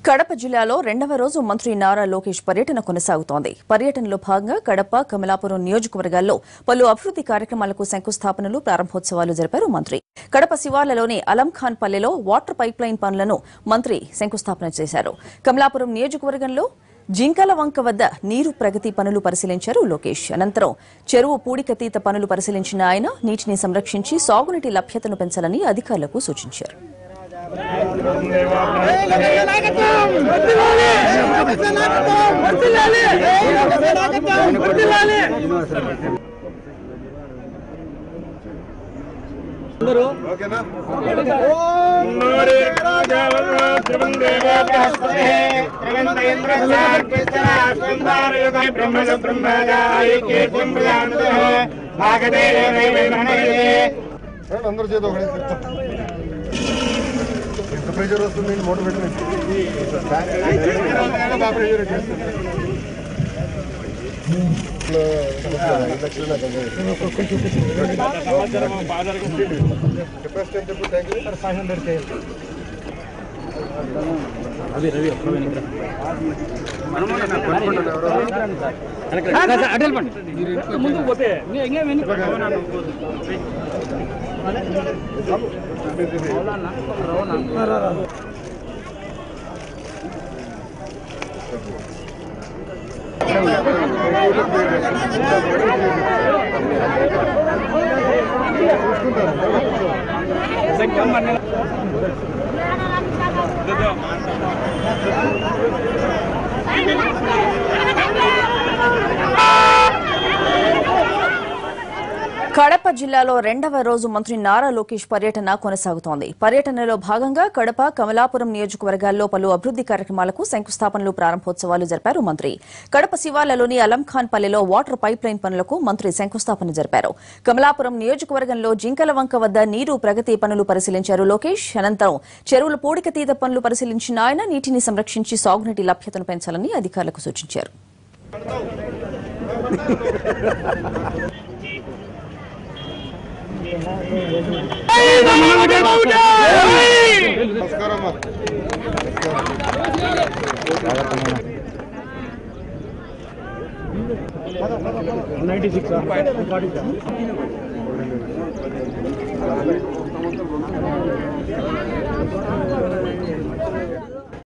కడప జిల్లాలో రెండవ రోజు మంత్రి నారా లోకేష్ పర్యటన కొనసాగుతోంది పర్యటనలో భాగంగా కడప కమలాపురం నియోజకవర్గాల్లో పలు అభివృద్ది కార్యక్రమాలకు శంకుస్థాపనలు ప్రారంభోత్సవాలు జరిపారు మంత్రి కడప శివార్లలోని అలంఖాన్ పల్లెలో వాటర్ పైప్ లైన్ పనులను మంత్రి శంకుస్థాపన చేశారు కమలాపురం నియోజకవర్గంలో జింకల వంక వద్ద నీరు ప్రగతి పనులు పరిశీలించారు లోకేష్ అనంతరం చెరువు పూడికతీత పనులు పరిశీలించిన ఆయన నీటిని సంరక్షించి సాగునీటి లభ్యతను పెంచాలని అధికారులకు సూచించారు రండి, అందరూ చేతి ఒకటే ఎంత ప్రెషర్ వస్తుంది మోటార్ పెట్టిన బాగా ప్రెషర్ వచ్చేస్తుంది కెపాసిటీ ఎంత ఇప్పుడు ట్యాంక్ ఫైవ్ హండ్రెడ్ కడప జిల్లాలో రెండవ రోజు మంత్రి నారా లోకేష్ పర్యటన కొనసాగుతోంది పర్యటనలో భాగంగా కడప కమలాపురం నియోజకవర్గాల్లో పలు అభివృద్ది కార్యక్రమాలకు శంకుస్థాపనలు ప్రారంభోత్సవాలు జరిపారు మంత్రి కడప శివార్లలోని అలంఖాన్ పల్లెలో వాటర్ పైప్ లైన్ పనులకు మంత్రి శంకుస్థాపన జరిపారు కమలాపురం నియోజకవర్గంలో జింకల వంక వద్ద నీరు ప్రగతి పనులు పరిశీలించారు లోకేష్ అనంతరం చెరువుల పూడికతీత పనులు పరిశీలించిన ఆయన నీటిని సంరక్షించి సాగునీటి లభ్యతను పెంచాలని అధికారులకు సూచించారు నమస్కారం అమ్మా